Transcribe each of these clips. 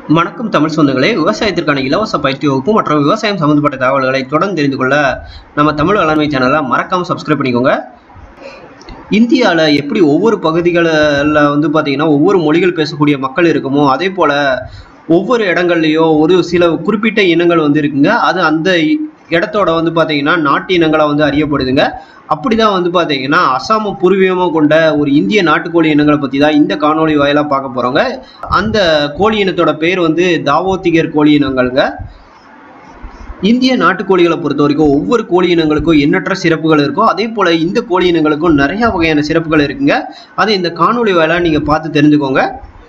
வணக்கம் தமிழ் சொந்தங்களே விவசாயத்திற்கான இலவச பயிற்சி வகுப்பு மற்றும் விவசாயம் சம்பந்தப்பட்ட தகவல்களை தொடர்ந்து தெரிந்து கொள்ள நம்ம தமிழ் வேளாண்மை சேனலை மறக்காம சப்ஸ்கிரைப் பண்ணிக்கோங்க இந்தியாவில் எப்படி ஒவ்வொரு பகுதிகளில் வந்து பார்த்தீங்கன்னா ஒவ்வொரு மொழிகள் பேசக்கூடிய மக்கள் இருக்குமோ அதே போல் ஒவ்வொரு இடங்கள்லையோ ஒரு சில குறிப்பிட்ட இனங்கள் வந்து இருக்குங்க அது அந்த இடத்தோட வந்து பார்த்தீங்கன்னா நாட்டு இனங்களாக வந்து அறியப்படுதுங்க அப்படிதான் வந்து பார்த்தீங்கன்னா அசாம பூர்வீகமாக கொண்ட ஒரு இந்திய நாட்டுக்கோழி இனங்களை பற்றி தான் இந்த காணொளி வாயிலாக பார்க்க போகிறோங்க அந்த கோழி இனத்தோட பேர் வந்து தாவோத்திகர் கோழி இனங்கள்ங்க இந்திய நாட்டுக்கோழிகளை பொறுத்த வரைக்கும் ஒவ்வொரு கோழி இனங்களுக்கும் எண்ணற்ற சிறப்புகள் இருக்கும் அதே போல் இந்த கோழி இனங்களுக்கும் நிறைய வகையான சிறப்புகள் இருக்குங்க அதை இந்த காணொளி வாயிலாக நீங்கள் பார்த்து தெரிஞ்சுக்கோங்க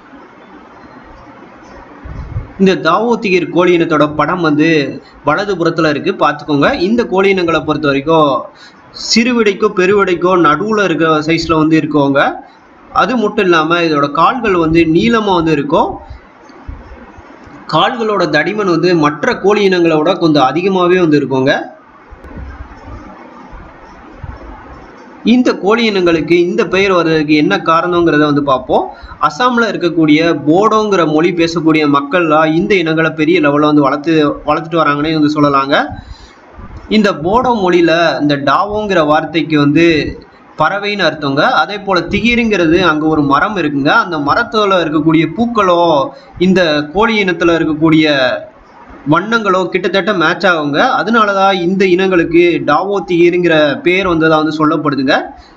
இந்த தாவோத்திகர் கோழி இனத்தோட படம் வந்து வலது புறத்தில் இருக்குது பார்த்துக்கோங்க இந்த கோழி இனங்களை பொறுத்த வரைக்கும் சிறுவிடைக்கோ பெருவிடைக்கோ நடுவில் இருக்கிற சைஸில் வந்து இருக்கவங்க அது மட்டும் இல்லாமல் இதோட கால்கள் வந்து நீளமாக வந்து இருக்கும் கால்களோட தடிமன் வந்து மற்ற கோழி இனங்களோட கொஞ்சம் அதிகமாகவே வந்து இருக்குங்க இந்த கோழி இனங்களுக்கு இந்த பெயர் வர்றதுக்கு என்ன காரணங்கிறத வந்து பார்ப்போம் அசாமில் இருக்கக்கூடிய போடோங்கிற மொழி பேசக்கூடிய மக்கள்லாம் இந்த இனங்களை பெரிய லெவலில் வந்து வளர்த்து வளர்த்துட்டு வராங்கன்னே வந்து சொல்லலாங்க இந்த போடோ மொழியில் இந்த டாவோங்கிற வார்த்தைக்கு வந்து பறவைன்னு அர்த்தங்க அதே போல் திகிருங்கிறது அங்கே ஒரு மரம் இருக்குங்க அந்த மரத்தில் இருக்கக்கூடிய பூக்களோ இந்த கோழி இனத்தில் இருக்கக்கூடிய வண்ணங்களோ கிட்டத்தட்ட மேட்ச் ஆகுங்க அதனால தான் இந்த இனங்களுக்கு டாவோ திகிருங்கிற பேர் வந்ததாக வந்து சொல்லப்படுதுங்க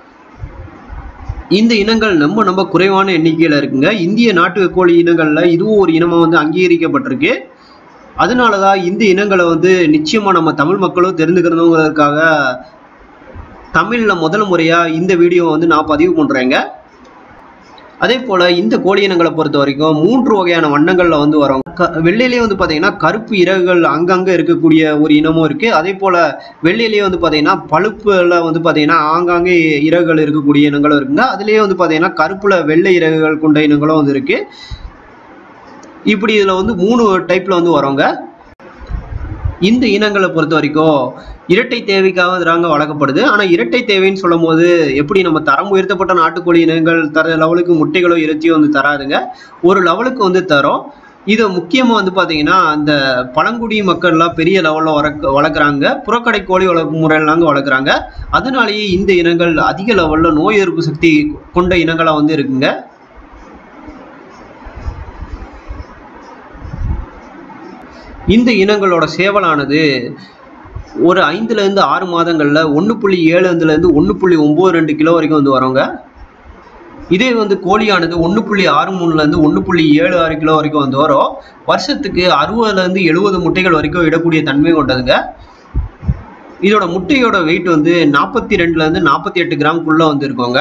இந்த இனங்கள் ரொம்ப ரொம்ப குறைவான எண்ணிக்கையில் இருக்குங்க இந்திய நாட்டு கோழி இனங்களில் இதுவும் ஒரு இனமாக வந்து அங்கீகரிக்கப்பட்டிருக்கு அதனால தான் இந்த இனங்களை வந்து நிச்சயமாக நம்ம தமிழ் மக்களும் தெரிந்துக்கிறதுங்கிறதுக்காக தமிழில் முதல் முறையாக இந்த வீடியோ வந்து நான் பதிவு பண்ணுறேங்க அதே போல் இந்த கோழி இனங்களை பொறுத்த வரைக்கும் மூன்று வகையான வண்ணங்களில் வந்து வரும் க வெள்ளையிலேயே வந்து பார்த்தீங்கன்னா கருப்பு இறகுகள் அங்கங்கே இருக்கக்கூடிய ஒரு இனமும் இருக்குது அதே போல் வெள்ளையிலேயே வந்து பார்த்தீங்கன்னா பழுப்பில் வந்து பார்த்தீங்கன்னா ஆங்காங்கே இறகுகள் இருக்கக்கூடிய இனங்களும் இருக்குங்க அதுலேயே வந்து பார்த்தீங்கன்னா கருப்பில் வெள்ளை இறகுகள் கொண்ட இனங்களும் வந்து இருக்குது இப்படி இதில் வந்து மூணு டைப்பில் வந்து வரோங்க இந்த இனங்களை பொறுத்த வரைக்கும் இரட்டை தேவைக்காக தாங்க வளர்க்கப்படுது ஆனால் இரட்டை தேவைன்னு சொல்லும் போது எப்படி நம்ம தரம் உயர்த்தப்பட்ட நாட்டுக்கோழி இனங்கள் தர லெவலுக்கு முட்டைகளோ இறைச்சியோ வந்து தராதுங்க ஒரு லெவலுக்கு வந்து தரும் இதை முக்கியமாக வந்து பார்த்தீங்கன்னா அந்த பழங்குடி மக்கள்லாம் பெரிய லெவலில் வளர்க்க வளர்க்குறாங்க புறக்கடை கோழி வளர்ப்பு முறையிலாங்க வளர்க்குறாங்க அதனாலேயே இந்த இனங்கள் அதிக லெவலில் நோய் எதிர்ப்பு சக்தி கொண்ட இனங்களாக வந்து இருக்குங்க இந்த இனங்களோட சேவலானது ஒரு ஐந்துலேருந்து ஆறு மாதங்களில் ஒன்று புள்ளி ஏழுலேருந்து ஒன்று புள்ளி ஒம்பது ரெண்டு கிலோ வரைக்கும் வந்து வரோங்க இதே வந்து கோழியானது ஒன்று புள்ளி ஆறு மூணுலேருந்து ஒன்று புள்ளி ஏழு ஆறு கிலோ வரைக்கும் வந்து வரும் வருஷத்துக்கு அறுபதுலேருந்து எழுபது முட்டைகள் வரைக்கும் இடக்கூடிய தன்மை கொண்டதுங்க இதோட முட்டையோட வெயிட் வந்து நாற்பத்தி ரெண்டுலேருந்து நாற்பத்தி எட்டு கிராம்குள்ளே வந்து இருக்கோங்க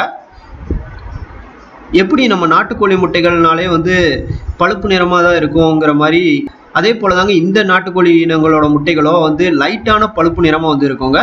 எப்படி நம்ம நாட்டுக்கோழி முட்டைகள்னாலே வந்து பழுப்பு நிறமாக தான் இருக்குங்கிற மாதிரி அதே போல தாங்க இந்த நாட்டுக்கோழி இனங்களோட முட்டைகளோ வந்து லைட்டான பழுப்பு நிறமாக வந்து இருக்குங்க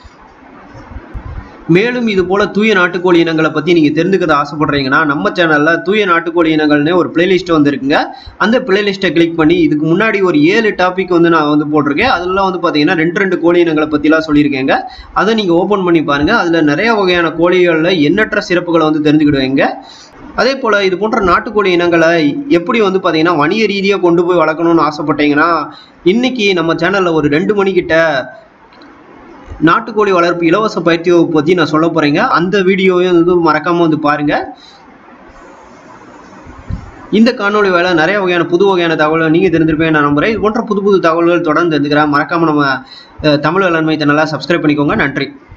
மேலும் இது போல தூய நாட்டுக்கோழி இனங்களை பற்றி நீங்கள் தெரிஞ்சுக்கிறத ஆசைப்படுறீங்கன்னா நம்ம சேனலில் தூய நாட்டுக்கோழி இனங்கள்னே ஒரு பிளேலிஸ்ட் வந்து இருக்குங்க அந்த பிளேலிஸ்ட்டை கிளிக் பண்ணி இதுக்கு முன்னாடி ஒரு ஏழு டாபிக் வந்து நான் வந்து போட்டிருக்கேன் அதெல்லாம் வந்து பார்த்தீங்கன்னா ரெண்டு ரெண்டு கோழி இனங்களை பற்றிலாம் சொல்லியிருக்கேங்க அதை நீங்கள் ஓப்பன் பண்ணி பாருங்கள் அதில் நிறைய வகையான கோழிகளில் எண்ணற்ற சிறப்புகளை வந்து தெரிஞ்சுக்கிடுவீங்க அதே போல் இது போன்ற நாட்டுக்கோழி இனங்களை எப்படி வந்து பார்த்தீங்கன்னா வணிக ரீதியாக கொண்டு போய் வளர்க்கணும்னு ஆசைப்பட்டீங்கன்னா இன்னைக்கு நம்ம சேனலில் ஒரு ரெண்டு மணிக்கிட்ட நாட்டுக்கோழி வளர்ப்பு இலவச பயிற்சி வகுப்பு பற்றி நான் சொல்ல போகிறேங்க அந்த வீடியோவையும் வந்து மறக்காமல் வந்து பாருங்கள் இந்த காணொலி வேலை நிறைய வகையான புது வகையான தகவல்கள் நீங்கள் தெரிஞ்சிருப்பேன் நான் நம்புறேன் இது போன்ற புது புது தகவல்கள் தொடர்ந்து தெரிஞ்சுக்கிறேன் மறக்காமல் நம்ம தமிழ் வேளாண்மை சேனலை சப்ஸ்கிரைப் பண்ணிக்கோங்க நன்றி